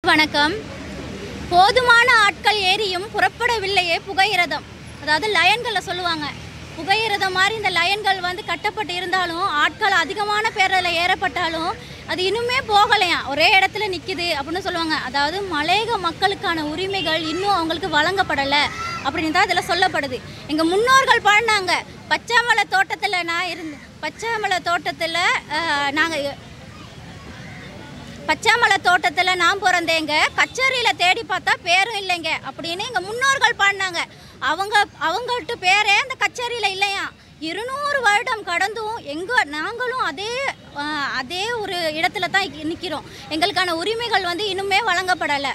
வணக்கம் போதுமான ஆட்கள் ஏறியும் புறப்படவில்லையே புகையிரதம் அதாவது லயன்களை சொல்லுவாங்க புகையிரதம் மாதிரி இந்த லயன்கள் வந்து கட்டப்பட்டு இருந்தாலும் ஆட்கள் அதிகமான பேரில் ஏறப்பட்டாலும் அது இன்னுமே போகலையாம் ஒரே இடத்துல நிற்கிது அப்படின்னு சொல்லுவாங்க அதாவது மலையக மக்களுக்கான உரிமைகள் இன்னும் அவங்களுக்கு வழங்கப்படலை அப்படின்னு தான் இதில் சொல்லப்படுது எங்கள் முன்னோர்கள் பாடினாங்க பச்சாமலை தோட்டத்தில் நான் இருந்து பச்சாமலை தோட்டத்தில் நாங்கள் பச்சாமலை தோட்டத்தில் நான் பிறந்தேங்க கச்சேரியில் தேடி பார்த்தா பேரும் இல்லைங்க அப்படின்னு எங்கள் முன்னோர்கள் பாடினாங்க அவங்க அவங்கள்ட்ட பேரே அந்த கச்சேரியில் இல்லையா இருநூறு வருடம் கடந்தும் எங்க நாங்களும் அதே ஆஹ், அதே ஒரு இடத்துல தான் நிற்கிறோம் எங்களுக்கான உரிமைகள் வந்து இன்னுமே வழங்கப்படலை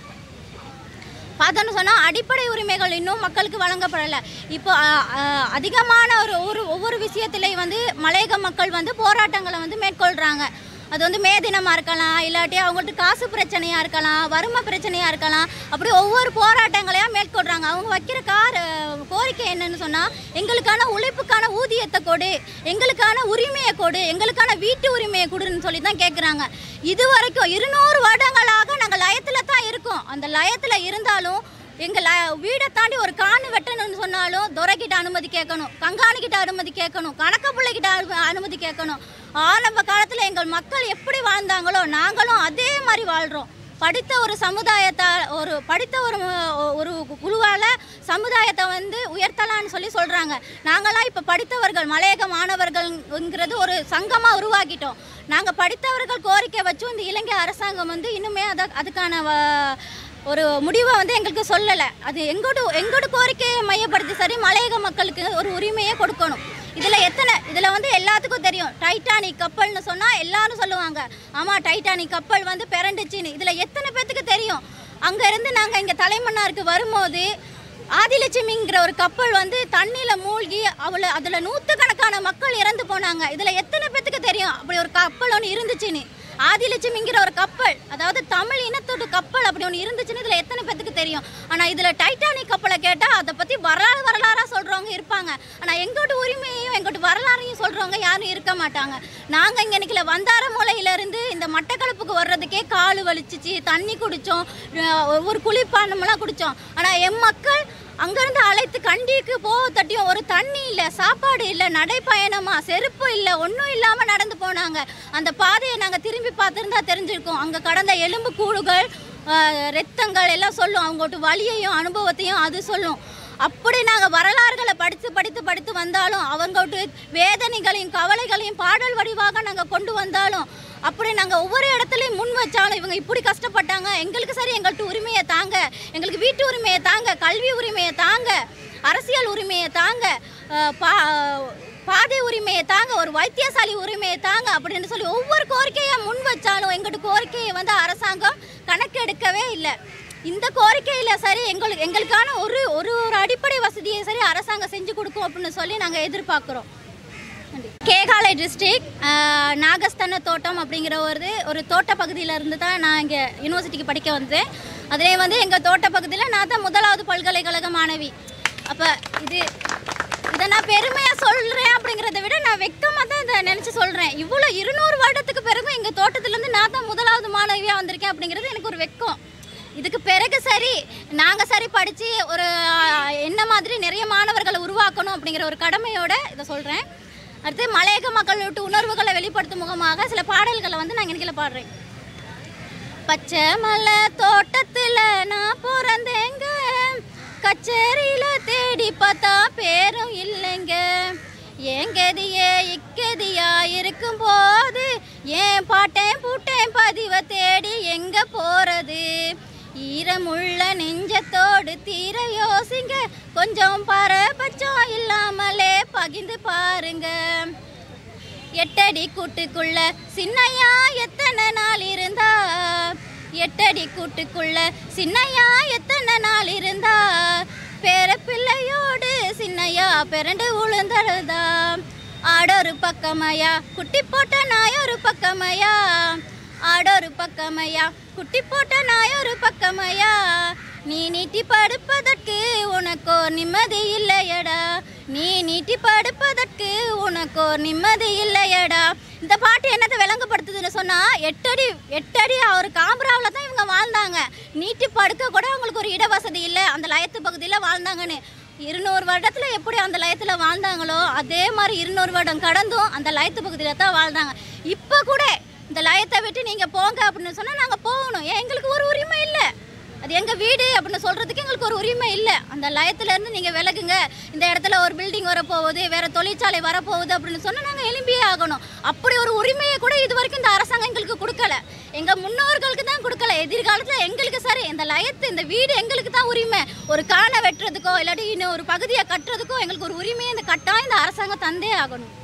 பார்த்தோன்னு சொன்னால் அடிப்படை உரிமைகள் இன்னும் மக்களுக்கு வழங்கப்படலை இப்போ அஹ், அஹ், அதிகமான ஒரு ஒரு ஒவ்வொரு விஷயத்திலையும் வந்து மலையக மக்கள் வந்து போராட்டங்களை வந்து மேற்கொள்கிறாங்க அது வந்து மே தினமாக இருக்கலாம் இல்லாட்டி அவங்கள்ட்ட காசு பிரச்சனையாக இருக்கலாம் வறுமை பிரச்சனையாக இருக்கலாம் அப்படி ஒவ்வொரு போராட்டங்களையும் மேற்கொள்கிறாங்க அவங்க வைக்கிற கார் அஹ், கோரிக்கை என்னன்னு சொன்னால் எங்களுக்கான உழைப்புக்கான ஊதியத்தை கொடு எங்களுக்கான உரிமையை கொடு எங்களுக்கான வீட்டு உரிமையை கொடுன்னு சொல்லி தான் கேட்குறாங்க இது வரைக்கும் இருநூறு வருடங்களாக நாங்கள் லயத்தில் தான் இருக்கோம் அந்த லயத்தில் இருந்தாலும் எங்கள் ல வீடை தாண்டி ஒரு காணு வெட்டணும்னு சொன்னாலும் துரைக்கிட்ட அனுமதி கேட்கணும் கங்காணிக்கிட்ட அனுமதி கேட்கணும் கணக்க பிள்ளைகிட்ட அனு- அனுமதி கேட்கணும் ஆரம்ப காலத்தில் எங்கள் மக்கள் எப்படி வாழ்ந்தாங்களோ நாங்களும் அதே மாதிரி வாழ்கிறோம் படித்த ஒரு சமுதாயத்தால் ஒரு படித்த ஒரு மு- ஒரு குழுவால் சமுதாயத்தை வந்து உயர்த்தலாம்னு சொல்லி சொல்கிறாங்க நாங்களாம் இப்போ படித்தவர்கள் மலையக மாணவர்கள்ங்கிறது ஒரு சங்கமாக உருவாக்கிட்டோம் நாங்கள் படித்தவர்கள் கோரிக்கை வச்சும் இந்த இலங்கை அரசாங்கம் வந்து இன்னுமே அதை அதுக்கான வ- ஒரு முடிவை வந்து எங்களுக்கு சொல்லலை அது எங்கோட எங்கோட கோரிக்கையை மையப்படுத்தி சரி மலையக மக்களுக்கு ஒரு உரிமையை கொடுக்கணும் இதில் எத்தனை இதில் வந்து எல்லாத்துக்கும் தெரியும் டைட்டானிக் கப்பல்னு சொன்னால் எல்லாரும் சொல்லுவாங்க ஆமாம் டைட்டானிக் கப்பல் வந்து பிறண்டுச்சின்னு இதில் எத்தனை பேத்துக்கு தெரியும் அங்கேருந்து நாங்கள் இங்கே தலைமன்னாருக்கு வரும்போது ஆதிலட்சுமிங்கிற ஒரு கப்பல் வந்து தண்ணியில் மூழ்கி அவளை அதில் நூற்றுக்கணக்கான மக்கள் இறந்து போனாங்க இதில் எத்தனை பேத்துக்கு தெரியும் அப்படி ஒரு கப்பல் ஒன்று இருந்துச்சுன்னு ஆதிலட்சுமிங்கிற ஒரு கப்பல் அதாவது தமிழ் இனத்தோட கப்பல் அப்படி ஒன்று இருந்துச்சுன்னு இதில் எத்தனை பேத்துக்கு தெரியும் ஆனால் இதில் டைட்டானிக் கப்பலை கேட்டால் அதை பற்றி வரலாறு வரலாறாக சொல்கிறவங்க இருப்பாங்க ஆனால் எங்கோட உரிமையையும் எங்கோட வரலாறையும் சொல்கிறவங்க யாரும் இருக்க மாட்டாங்க நாங்கள் இங்கே நிற்கல வந்தார மூலையிலேருந்து இந்த மட்டக்களப்புக்கு வர்றதுக்கே கால் வலிச்சிச்சு தண்ணி குடித்தோம் ஒரு குளிர்பானமெல்லாம் குடித்தோம் ஆனால் எம் மக்கள் அங்கேருந்து அழைத்து கண்டிக்கு போக தட்டியும் ஒரு தண்ணி இல்லை சாப்பாடு இல்லை நடைப்பயணமா செருப்பு இல்லை ஒன்றும் இல்லாமல் நடந்து போனாங்க அந்த பாதையை நாங்கள் திரும்பி பார்த்துருந்தா தெரிஞ்சிருக்கோம் அங்கே கடந்த எலும்பு கூடுகள் ஆஹ், ரத்தங்கள் எல்லாம் சொல்லும் அவங்கோட்டு வலியையும் அனுபவத்தையும் அது சொல்லும் அப்படி நாங்கள் வரலாறுகளை படித்து படித்து படித்து வந்தாலும் அவங்கோட்டு வேதனைகளையும் கவலைகளையும் பாடல் வடிவாக நாங்கள் கொண்டு வந்தாலும் அப்படி நாங்கள் ஒவ்வொரு இடத்துலையும் முன் வச்சாலும் இவங்க இப்படி கஷ்டப்பட்டாங்க எங்களுக்கு சரி எங்கள்கிட்ட உரிமையை தாங்க எங்களுக்கு வீட்டு உரிமையை தாங்க கல்வி உரிமையை தாங்க அரசியல் உரிமையை தாங்க அஹ், பா பாதை உரிமையை தாங்க ஒரு வைத்தியசாலை உரிமையை தாங்க அப்படின்னு சொல்லி ஒவ்வொரு கோரிக்கையை முன் வச்சாலும் எங்கள்கிட்ட கோரிக்கையை வந்து அரசாங்கம் கணக்கெடுக்கவே இல்லை இந்த கோரிக்கையில் சரி எங்களுக்கு எங்களுக்கான ஒரு ஒரு ஒரு அடிப்படை வசதியை சரி அரசாங்கம் செஞ்சு கொடுக்கும் அப்படின்னு சொல்லி நாங்கள் எதிர்பார்க்குறோம் கேகாலை டிஸ்ட்ரிக் நாகஸ்தன தோட்டம் அப்படிங்கிற ஒரு ஒரு தோட்ட பகுதியில் இருந்து தான் நான் இங்கே யூனிவர்சிட்டிக்கு படிக்க வந்தேன் அதிலே வந்து எங்கள் தோட்ட பகுதியில் நான் தான் முதலாவது பல்கலைக்கழக மாணவி அப்போ இது இதை நான் பெருமையாக சொல்கிறேன் அப்படிங்கிறத விட நான் வெக்கமாக தான் இதை நினச்சி சொல்கிறேன் இவ்வளோ இருநூறு வருடத்துக்கு பிறகும் எங்கள் தோட்டத்துலேருந்து நான் தான் முதலாவது மாணவியாக வந்திருக்கேன் அப்படிங்கிறது எனக்கு ஒரு வெக்கம் இதுக்கு பிறகு சரி நாங்கள் சரி படித்து ஒரு ஆஹ், என்ன மாதிரி நிறைய மாணவர்களை உருவாக்கணும் அப்படிங்கிற ஒரு கடமையோட இதை சொல்கிறேன் அடுத்து மலையக மக்களோட உணர்வுகளை வெளிப்படுத்தும் முகமாக சில பாடல்களை வந்து நான் இன்னைக்கு பாடுறேன் பச்சை மலை தோட்டத்தில் நான் பிறந்தேங்க கச்சேரியில் தேடி பார்த்தா பேரும் இல்லைங்க ஏங்கதியே இக்கதியா இருக்கும்போது ஏன் பாட்டேன் பூட்டேன் பதிவை தேடி எங்க போறது ஈரமுள்ள நெஞ்சத்தோடு தீர யோசிங்க கொஞ்சம் பரபட்சம் இல்லாமலே பகிர்ந்து பாருங்க எட்டடி கூட்டுக்குள்ள சின்னையா எத்தனை நாள் இருந்தா எட்டடி கூட்டுக்குள்ள சின்னையா எத்தனை நாள் இருந்தா பேர பிள்ளையோடு சின்னையா பிறண்டு உளுந்தழுதா ஆடொரு பக்கமையா குட்டி போட்ட நாயொரு பக்கமையா ஆடொரு பக்கமையா குட்டி போட்ட நாயொரு பக்கமையா நீ நீட்டி படுப்பதற்கு உனக்கோ நிம்மதி இல்லையடா நீ நீட்டி படுப்பதற்கு உனக்கு ஒரு நிம்மதி இல்லையடா இந்த பாட்டு என்னத்தை விளங்கப்படுத்துதுன்னு சொன்னா எட்டடி எட்டடி அவர் காம்பராவில் தான் இவங்க வாழ்ந்தாங்க நீட்டி படுக்க கூட அவங்களுக்கு ஒரு இடவசதி இல்லை அந்த லயத்து பகுதியில் வாழ்ந்தாங்கன்னு இருநூறு வருடத்துல எப்படி அந்த லயத்தில் வாழ்ந்தாங்களோ அதே மாதிரி இருநூறு வருடம் கடந்தும் அந்த லயத்து பகுதியில் தான் வாழ்ந்தாங்க இப்போ கூட இந்த லயத்தை விட்டு நீங்கள் போங்க அப்படின்னு சொன்னால் நாங்கள் போகணும் ஏன் எங்களுக்கு ஒரு உரிமை இல்லை அது எங்கள் வீடு அப்படின்னு சொல்கிறதுக்கு எங்களுக்கு ஒரு உரிமை இல்லை அந்த லயத்துலேருந்து நீங்கள் விலகுங்க இந்த இடத்துல ஒரு பில்டிங் வரப்போகுது வேறு தொழிற்சாலை வரப்போகுது அப்படின்னு சொன்னால் நாங்கள் எழும்பியே ஆகணும் அப்படி ஒரு உரிமையை கூட இது வரைக்கும் இந்த அரசாங்கம் எங்களுக்கு கொடுக்கல எங்கள் முன்னோர்களுக்கு தான் கொடுக்கல எதிர்காலத்தில் எங்களுக்கு சரி இந்த லயத்து இந்த வீடு எங்களுக்கு தான் உரிமை ஒரு காணை வெட்டுறதுக்கோ இல்லாட்டி இன்னும் ஒரு பகுதியை கட்டுறதுக்கோ எங்களுக்கு ஒரு உரிமையை இந்த கட்டாயம் இந்த அரசாங்கம் தந்தே ஆகணும்